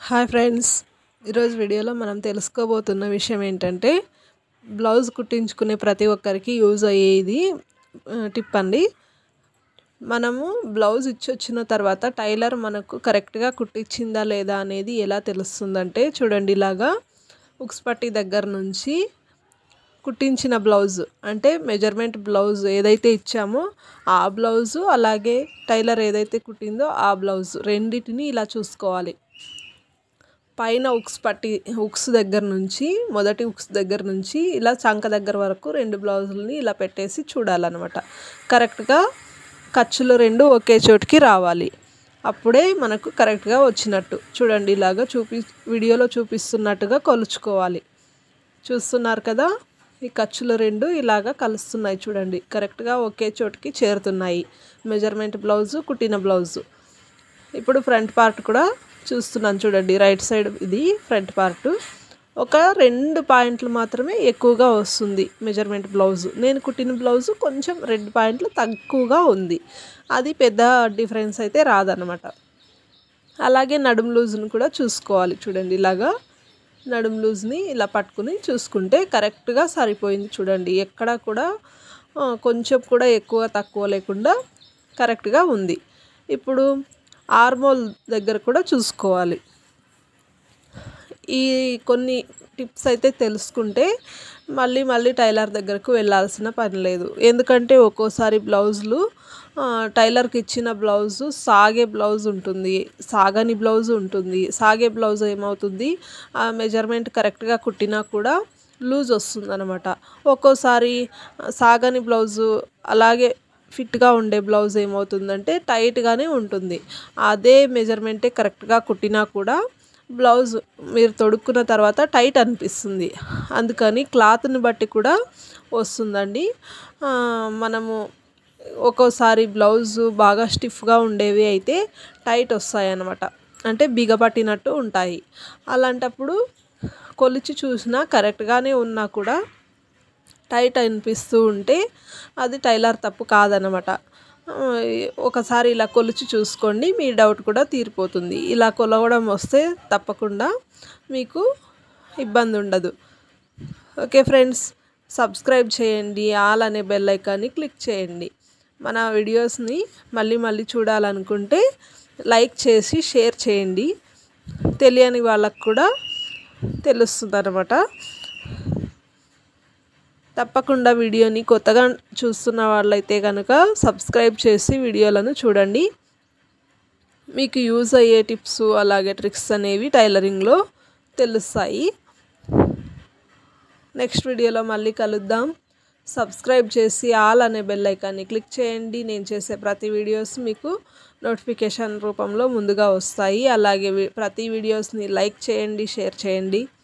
hi friends ఈరోజు వీడియోలో మనం తెలుసుకోబోతున్న విషయం ఏంటంటే బ్లౌజ్ కుట్టించుకునే ప్రతి ఒక్కరికి యూజ్ అయ్యేది ఆ, టిప్ అండి మనము బ్లౌజ్ ఇచ్చి వచ్చిన తర్వాత టైలర్ మనకు కరెక్ట్గా కుట్టించిందా లేదా అనేది ఎలా తెలుస్తుందంటే చూడండి ఇలాగా ఉక్స్ పట్టి దగ్గర నుంచి కుట్టించిన బ్లౌజ్ అంటే మెజర్మెంట్ బ్లౌజ్ ఏదైతే ఇచ్చామో ఆ బ్లౌజు అలాగే టైలర్ ఏదైతే కుట్టిందో ఆ బ్లౌజ్ రెండింటిని ఇలా చూసుకోవాలి పైన ఉక్స్ పట్టి ఉక్స్ దగ్గర నుంచి మొదటి ఉక్స్ దగ్గర నుంచి ఇలా చంక దగ్గర వరకు రెండు బ్లౌజులని ఇలా పెట్టేసి చూడాలన్నమాట కరెక్ట్గా ఖర్చులు రెండు ఒకే చోటికి రావాలి అప్పుడే మనకు కరెక్ట్గా వచ్చినట్టు చూడండి ఇలాగా చూపి వీడియోలో చూపిస్తున్నట్టుగా కొలుచుకోవాలి చూస్తున్నారు కదా ఈ ఖర్చులు రెండు ఇలాగా కలుస్తున్నాయి చూడండి కరెక్ట్గా ఒకే చోటికి చేరుతున్నాయి మెజర్మెంట్ బ్లౌజు కుట్టిన బ్లౌజు ఇప్పుడు ఫ్రంట్ పార్ట్ కూడా చూస్తున్నాను చూడండి రైట్ సైడ్ ఇది ఫ్రంట్ పార్ట్ ఒక రెండు పాయింట్లు మాత్రమే ఎక్కువగా వస్తుంది మెజర్మెంట్ బ్లౌజు నేను కుట్టిన బ్లౌజు కొంచెం రెండు పాయింట్లు తక్కువగా ఉంది అది పెద్ద డిఫరెన్స్ అయితే రాదనమాట అలాగే నడుము లూజ్ని కూడా చూసుకోవాలి చూడండి ఇలాగా నడుము లూజ్ని ఇలా పట్టుకుని చూసుకుంటే కరెక్ట్గా సరిపోయింది చూడండి ఎక్కడ కూడా ఆ, కొంచెం కూడా ఎక్కువ తక్కువ లేకుండా కరెక్ట్గా ఉంది ఇప్పుడు ఆర్మోల్ దగ్గర కూడా చూసుకోవాలి ఈ కొన్ని టిప్స్ అయితే తెలుసుకుంటే మళ్ళీ మళ్ళీ టైలర్ దగ్గరకు వెళ్ళాల్సిన పని లేదు ఎందుకంటే ఒక్కోసారి బ్లౌజులు ఆ, టైలర్కి ఇచ్చిన బ్లౌజు సాగే బ్లౌజ్ ఉంటుంది సాగని బ్లౌజ్ ఉంటుంది సాగే బ్లౌజ్ ఏమవుతుంది ఆ మెజర్మెంట్ కరెక్ట్గా కుట్టినా కూడా లూజ్ వస్తుంది అనమాట ఒక్కోసారి సాగని బ్లౌజు అలాగే ఫిట్గా ఉండే బ్లౌజ్ ఏమవుతుందంటే టైట్గానే ఉంటుంది అదే మెజర్మెంటే కరెక్ట్గా కుట్టినా కూడా బ్లౌజ్ మీరు తొడుక్కున్న తర్వాత టైట్ అనిపిస్తుంది అందుకని క్లాత్ని బట్టి కూడా వస్తుందండి ఆ, మనము ఒక్కోసారి బ్లౌజ్ బాగా స్టిఫ్గా ఉండేవి అయితే టైట్ వస్తాయి అన్నమాట అంటే బిగపట్టినట్టు ఉంటాయి అలాంటప్పుడు కొలిచి చూసినా కరెక్ట్గానే ఉన్నా కూడా టైట్ అనిపిస్తూ ఉంటే అది టైలర్ తప్పు కాదనమాట ఆ, ఒకసారి ఇలా కొలిచి చూసుకోండి మీ డౌట్ కూడా తీరిపోతుంది ఇలా కొలవడం వస్తే తప్పకుండా మీకు ఇబ్బంది ఉండదు ఓకే ఫ్రెండ్స్ సబ్స్క్రైబ్ చేయండి ఆల్ అనే బెల్ ఐకాన్ని క్లిక్ చేయండి మన వీడియోస్ని మళ్ళీ మళ్ళీ చూడాలనుకుంటే లైక్ చేసి షేర్ చేయండి తెలియని వాళ్ళకు కూడా తెలుస్తుంది అనమాట తప్పకుండా వీడియోని కొత్తగా చూస్తున్న వాళ్ళైతే కనుక సబ్స్క్రైబ్ చేసి వీడియోలను చూడండి మీకు యూజ్ అయ్యే టిప్స్ అలాగే ట్రిక్స్ అనేవి టైలరింగ్లో తెలుస్తాయి నెక్స్ట్ వీడియోలో మళ్ళీ కలుద్దాం సబ్స్క్రైబ్ చేసి ఆల్ అనే బెల్ ఐకాన్ని క్లిక్ చేయండి నేను చేసే ప్రతి వీడియోస్ మీకు నోటిఫికేషన్ రూపంలో ముందుగా వస్తాయి అలాగే వి- ప్రతి వీడియోస్ని లైక్ చేయండి షేర్ చేయండి